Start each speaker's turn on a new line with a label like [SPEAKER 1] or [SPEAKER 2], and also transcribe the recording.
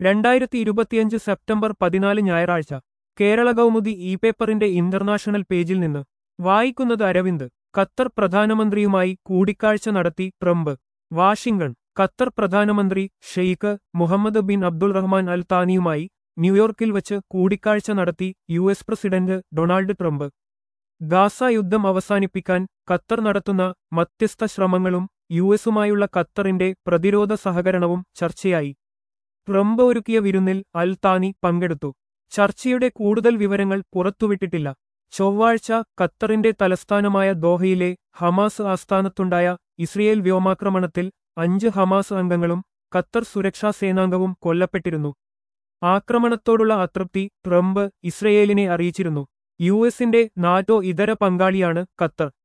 [SPEAKER 1] രണ്ടായിരത്തി ഇരുപത്തിയഞ്ച് സെപ്റ്റംബർ പതിനാല് ഞായറാഴ്ച കേരള കൗമുദി ഇ പേപ്പറിന്റെ ഇന്റർനാഷണൽ പേജിൽ നിന്ന് വായിക്കുന്നത് അരവിന്ദ് ഖത്തർ പ്രധാനമന്ത്രിയുമായി കൂടിക്കാഴ്ച നടത്തി ട്രംപ് വാഷിംഗ്ടൺ ഖത്തർ പ്രധാനമന്ത്രി Sheikh Mohammed bin Abdul Rahman Al താനിയുമായി ന്യൂയോർക്കിൽ വച്ച് കൂടിക്കാഴ്ച നടത്തി U S president Donald Trump Gaza യുദ്ധം അവസാനിപ്പിക്കാൻ ഖത്തർ നടത്തുന്ന മധ്യസ്ഥ ശ്രമങ്ങളും യു എസുമായുള്ള ഖത്തറിന്റെ പ്രതിരോധ സഹകരണവും ചർച്ചയായി ട്രംപ് ഒരുക്കിയ വിരുന്നിൽ അൽ താനി പങ്കെടുത്തു ചർച്ചയുടെ കൂടുതൽ വിവരങ്ങൾ പുറത്തുവിട്ടിട്ടില്ല ചൊവ്വാഴ്ച ഖത്തറിന്റെ തലസ്ഥാനമായ ദോഹയിലെ ഹമാസ് ആസ്ഥാനത്തുണ്ടായ ഇസ്രയേൽ വ്യോമാക്രമണത്തിൽ അഞ്ച് ഹമാസ് അംഗങ്ങളും ഖത്തർ സുരക്ഷാ സേനാംഗവും കൊല്ലപ്പെട്ടിരുന്നു ആക്രമണത്തോടുള്ള അതൃപ്തി ട്രംപ് ഇസ്രയേലിനെ അറിയിച്ചിരുന്നു യു എസിന്റെ നാറ്റോ ഇതര പങ്കാളിയാണ് ഖത്തർ